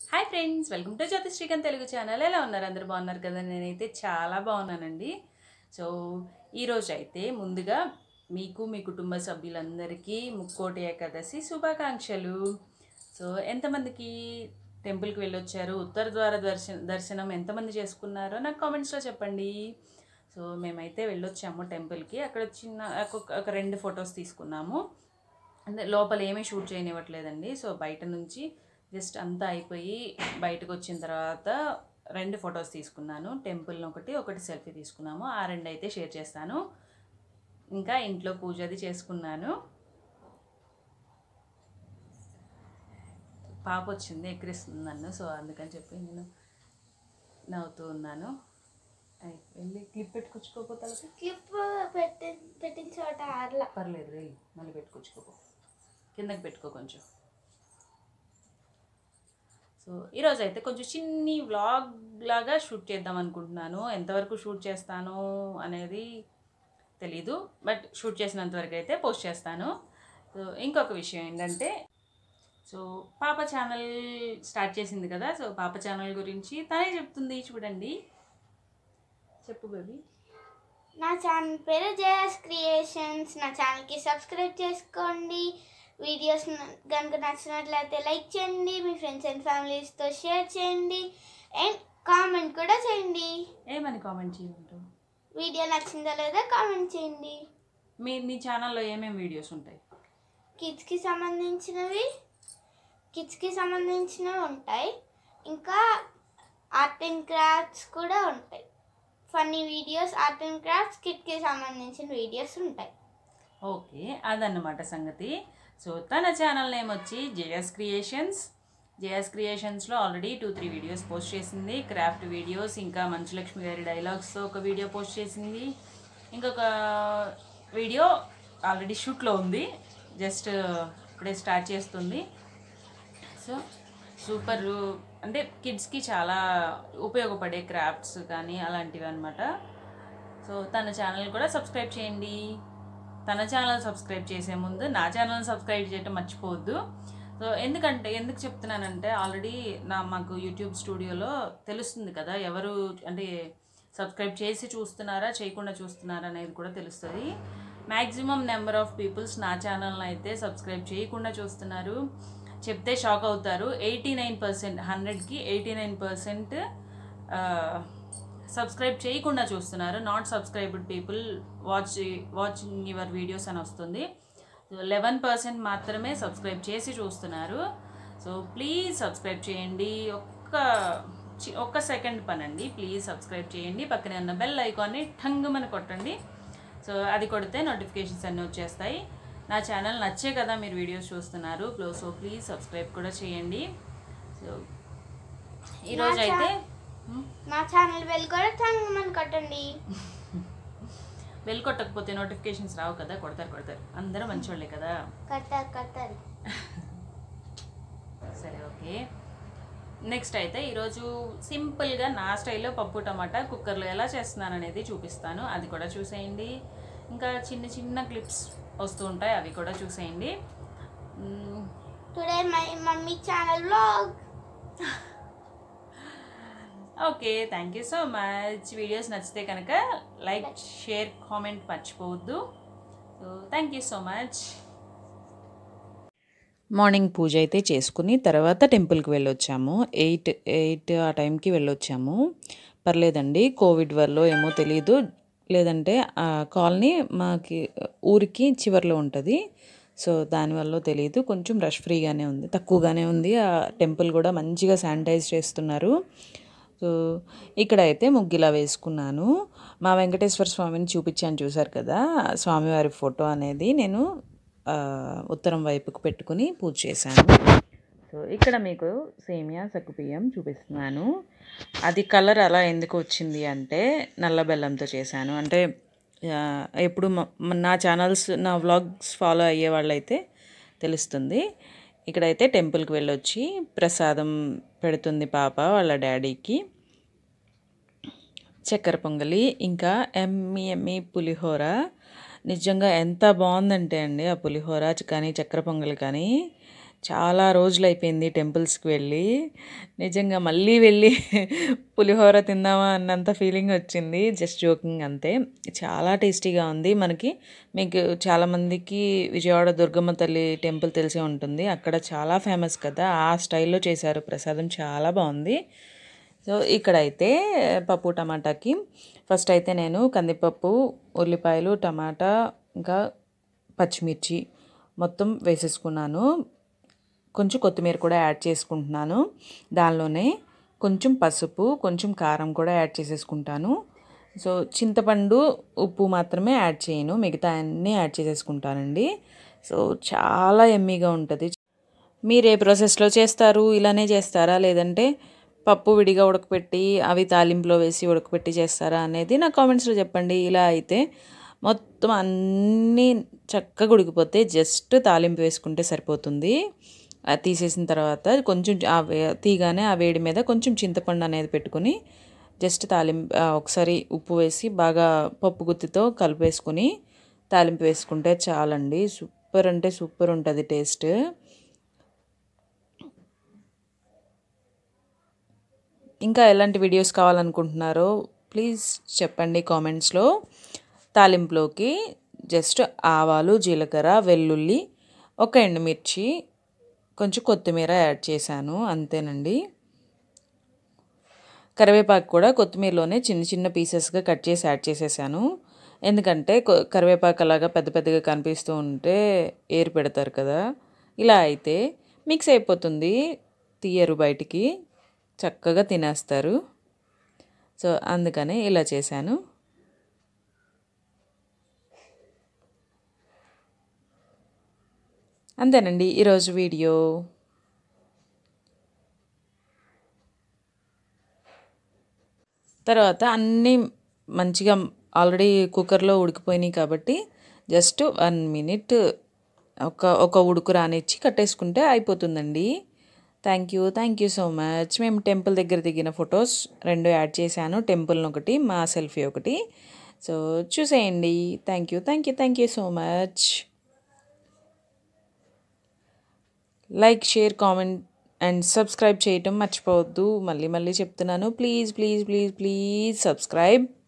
Hi friends welcome to Jyothi Srikanth Telugu channel ఎలా ఉన్నారు అందరు బాగున్నారు కదా నేనైతే చాలా బాగున్నానండి సో ఈరోజు అయితే ముందుగా మీకు మీ కుటుంబ సభ్యులందరికీ ముక్కోటి ఏకాదశి శుభాకాంక్షలు సో ఎంతమందికి టెంపుల్కి వెళ్ళొచ్చారు ఉత్తర ద్వార దర్శన దర్శనం ఎంతమంది చేసుకున్నారో నాకు కామెంట్స్లో చెప్పండి సో మేమైతే వెళ్ళొచ్చాము టెంపుల్కి అక్కడ చిన్న ఒక- ఒక రెండు ఫొటోస్ తీసుకున్నాము అంటే లోపల ఏమీ షూట్ చేయనివ్వట్లేదండి సో బయట నుంచి జస్ట్ అంతా అయిపోయి బయటకు వచ్చిన తర్వాత రెండు ఫొటోస్ తీసుకున్నాను టెంపుల్ ఒకటి ఒకటి సెల్ఫీ తీసుకున్నాము ఆ రెండు అయితే షేర్ చేస్తాను ఇంకా ఇంట్లో పూజ అది చేసుకున్నాను పాప వచ్చింది ఎక్కిరిస్తుంది నన్ను సో అందుకని చెప్పి నేను నవ్వుతూ ఉన్నాను అయ్, వెళ్ళి క్లిప్ పెట్టుకొచ్చుకోపోతా క్లిప్ పెట్టి పెట్టిన చోట ఆర్ల పర్లేదు రే మళ్ళీ పెట్టుకొచ్చుకోపో కిందకి పెట్టుకో కొంచెం సో ఈరోజు అయితే కొంచెం చిన్ని వ్లాగ్ లాగా షూట్ చేద్దాం అనుకుంటున్నాను ఎంతవరకు షూట్ చేస్తాను అనేది తెలీదు బట్ షూట్ చేసినంత వరకు అయితే పోస్ట్ చేస్తాను సో ఇంకొక విషయం ఏంటంటే సో పాప ఛానల్ స్టార్ట్ చేసింది కదా సో పాప ఛానల్ గురించి తనే చెప్తుంది చూడండి చెప్పు బేబీ నా ఛానల్ పేరు జేఎస్ క్రియేషన్స్ నా ఛానల్కి సబ్స్క్రైబ్ చేసుకోండి వీడియోస్ కనుక నచ్చినట్లయితే లైక్ చేయండి మీ ఫ్రెండ్స్ అండ్ ఫ్యామిలీస్తో షేర్ చేయండి అండ్ కామెంట్ కూడా చేయండి ఏమని కామెంట్ చేయమంటావు వీడియో నచ్చిందో లేదో కామెంట్ చేయండి మీ నీ ఛానల్లో ఏమేమి వీడియోస్ ఉంటాయి కిడ్స్కి సంబంధించినవి కిడ్స్కి సంబంధించినవి ఉంటాయి ఇంకా ఆర్ట్ అండ్ క్రాఫ్ట్స్ కూడా ఉంటాయి funny videos art and crafts కిడ్కి సంబంధించిన వీడియోస్ ఉంటాయి ఓకే అదన్నమాట సంగతి సో తన ఛానల్ నేమ్ వచ్చి జేఎస్ క్రియేషన్స్ జేఎస్ క్రియేషన్స్లో already two three videos post చేసింది క్రాఫ్ట్ వీడియోస్ ఇంకా మంచులక్ష్మి గారి డైలాగ్స్తో ఒక వీడియో పోస్ట్ చేసింది ఇంకొక వీడియో ఆల్రెడీ షూట్లో ఉంది జస్ట్ ఇప్పుడే స్టార్ట్ చేస్తుంది సో సూపర్ అంటే కిడ్స్కి చాలా ఉపయోగపడే క్రాఫ్ట్స్ కానీ అలాంటివి అనమాట సో తన ఛానల్ కూడా సబ్స్క్రైబ్ చేయండి తన ఛానల్ సబ్స్క్రైబ్ చేసే ముందు నా ఛానల్ సబ్స్క్రైబ్ చేయటం మర్చిపోవద్దు సో ఎందుకంటే ఎందుకు చెప్తున్నానంటే ఆల్రెడీ నా మాకు యూట్యూబ్ స్టూడియోలో తెలుస్తుంది కదా ఎవరు అంటే సబ్స్క్రైబ్ చేసి చూస్తున్నారా చేయకుండా చూస్తున్నారా అనేది కూడా తెలుస్తుంది మ్యాక్సిమం నెంబర్ ఆఫ్ పీపుల్స్ నా ఛానల్ని అయితే సబ్స్క్రైబ్ చేయకుండా చూస్తున్నారు చెప్తే షాక్ అవుతారు ఎయిటీ నైన్ పర్సెంట్ హండ్రెడ్కి ఎయిటీ నైన్ పర్సెంట్ సబ్స్క్రైబ్ చేయకుండా చూస్తున్నారు not subscribed people watch watching your videos అని వస్తుంది లెవెన్ పర్సెంట్ మాత్రమే సబ్స్క్రైబ్ చేసి చూస్తున్నారు సో ప్లీజ్ సబ్స్క్రైబ్ చేయండి ఒక్క చి- ఒక్క సెకండ్ పనండి ప్లీజ్ సబ్స్క్రైబ్ చేయండి పక్కనే ఉన్న బెల్ ఐకాన్ని ఠంగుమని కొట్టండి సో అది కొడితే నోటిఫికేషన్స్ అన్నీ వచ్చేస్తాయి నా ఛానల్ నచ్చే కదా మీరు వీడియోస్ చూస్తున్నారు ప్లో సో ప్లీజ్ సబ్స్క్రైబ్ కూడా చేయండి సో ఈరోజు అయితే హ్మ్? నా ఛానల్ బెల్ కూడా టంగ్ కొట్టండి బెల్ కొట్టకపోతే నోటిఫికేషన్స్ రావు కదా కొడతారు కొడతారు అందరూ మంచివాళ్ళే కదా కట్టారు కట్టారు సరే ఓకే నెక్స్ట్ అయితే ఈరోజు సింపుల్గా నా స్టైల్లో పప్పు టమాటా కుక్కర్లో ఎలా చేస్తున్నాను అనేది చూపిస్తాను అది కూడా చూసేయండి ఇంకా చిన్న చిన్న క్లిప్స్ వస్తూ ఉంటాయి అవి కూడా చూసేయండి మ్మ్, today my mummy channel vlog okay thank you so much videos నచ్చితే కనుక లైక్ షేర్ కామెంట్ మర్చిపోవద్దు so thank you so much morning puja అయితే చేసుకుని తర్వాత టెంపుల్కి వెళ్ళొచ్చాము ఎయిట్ ఎయిట్ ఆ టైంకి వెళ్ళొచ్చాము పర్లేదండి కోవిడ్ వల్ల ఏమో తెలియదు లేదంటే ఆ కాలనీ మాకి ఊరికి చివరిలో ఉంటుంది సో దానివల్ల తెలియదు కొంచెం రష్ ఫ్రీగానే ఉంది తక్కువగానే ఉంది ఆ టెంపుల్ కూడా మంచిగా శానిటైజ్ చేస్తున్నారు సో ఇక్కడ అయితే ముగ్గిలా వేసుకున్నాను మా వెంకటేశ్వర స్వామిని చూపించాను చూశారు కదా స్వామివారి ఫోటో అనేది నేను ఆ, ఉత్తరం వైపుకు పెట్టుకుని పూజ చేశాను సో ఇక్కడ మీకు సేమియా సగ్గుబియ్యం చూపిస్తున్నాను అది కలర్ అలా ఎందుకు వచ్చింది అంటే నల్ల బెల్లంతో చేశాను అంటే ఆ, ఎప్పుడు మ- మ- నా ఛానల్స్ నా వ్లాగ్స్ ఫాలో అయ్యే వాళ్ళైతే తెలుస్తుంది ఇక్కడైతే టెంపుల్కి వెళ్ళొచ్చి ప్రసాదం పెడుతుంది పాప వాళ్ళ డాడీకి చక్కెర పొంగలి ఇంకా ఎమ్మి ఎమ్మి పులిహోర నిజంగా ఎంత బాగుందంటే అండి ఆ పులిహోర చ- కానీ చక్కెర పొంగలి కానీ చాలా రోజులు అయిపోయింది టెంపుల్స్కి వెళ్ళి నిజంగా మళ్ళీ వెళ్ళి పులిహోర తిందామా అన్నంత ఫీలింగ్ వచ్చింది జస్ట్ జోకింగ్ అంతే చాలా టేస్టీగా ఉంది మనకి మీకు చాలామందికి విజయవాడ దుర్గమ్మ తల్లి టెంపుల్ తెలిసే ఉంటుంది అక్కడ చాలా ఫేమస్ కదా ఆ స్టైల్లో చేశారు ప్రసాదం చాలా బాగుంది సో ఇక్కడైతే పప్పు టమాటాకి ఫస్ట్ అయితే నేను కందిపప్పు ఉల్లిపాయలు టమాటా ఇంకా పచ్చిమిర్చి మొత్తం వేసేసుకున్నాను కొంచెం కొత్తిమీర కూడా యాడ్ చేసుకుంటున్నాను దానిలోనే కొంచెం పసుపు కొంచెం కారం కూడా యాడ్ చేసేసుకుంటాను సో చింతపండు ఉప్పు మాత్రమే యాడ్ చేయను మిగతా అన్నీ యాడ్ చేసేసుకుంటానండి సో చాలా ఎమ్మీగా ఉంటుంది మీరు ఏ ప్రాసెస్లో చేస్తారు ఇలానే చేస్తారా లేదంటే పప్పు విడిగా ఉడకపెట్టి అవి తాలింపులో వేసి ఉడకపెట్టి చేస్తారా అనేది నా కామెంట్స్లో చెప్పండి ఇలా అయితే మొత్తం అన్నీ చక్కగా ఉడికిపోతే జస్ట్ తాలింపు వేసుకుంటే సరిపోతుంది అది తీసేసిన తర్వాత కొంచెం ఆ వే- తీగానే ఆ వేడి మీద కొంచెం చింతపండు అనేది పెట్టుకుని జస్ట్ తాలింపు ఆ, ఒకసారి ఉప్పు వేసి బాగా పప్పు గుత్తితో కలిపేసుకుని తాలింపు వేసుకుంటే చాలండి సూపర్ అంటే సూపర్ ఉంటుంది టేస్ట్ ఇంకా ఎలాంటి వీడియోస్ కావాలనుకుంటున్నారో ప్లీజ్ చెప్పండి కామెంట్స్లో తాలింపులోకి జస్ట్ ఆవాలు జీలకర్ర వెల్లుల్లి ఒక ఎండుమిర్చి కొంచెం కొత్తిమీర యాడ్ చేశాను అంతేనండి కరివేపాకు కూడా కొత్తిమీరలోనే చిన్న చిన్న పీసెస్గా కట్ చేసి యాడ్ చేసేసాను ఎందుకంటే కొ- కరివేపాకు అలాగా పెద్ద పెద్దగా కనిపిస్తూ ఉంటే ఏరు పెడతారు కదా ఇలా అయితే మిక్స్ అయిపోతుంది తీయరు బయటికి చక్కగా తినేస్తారు సో అందుకని ఇలా చేశాను అంతేనండి ఈరోజు వీడియో తర్వాత అన్నీ మంచిగా ఆల్రెడీ కుక్కర్లో ఉడికిపోయినాయి కాబట్టి జస్ట్ వన్ మినిట్ ఒక ఒక ఉడుకు రానిచ్చి కట్టేసుకుంటే అయిపోతుందండి thank you thank you so much మేము టెంపుల్ దగ్గర దిగిన ఫొటోస్ రెండు యాడ్ చేశాను టెంపుల్ ఒకటి మా సెల్ఫీ ఒకటి సో చూసేయండి thank you thank you thank you so much like share comment and subscribe చేయటం మర్చిపోవద్దు మళ్ళీ మళ్ళీ చెప్తున్నాను please please please please subscribe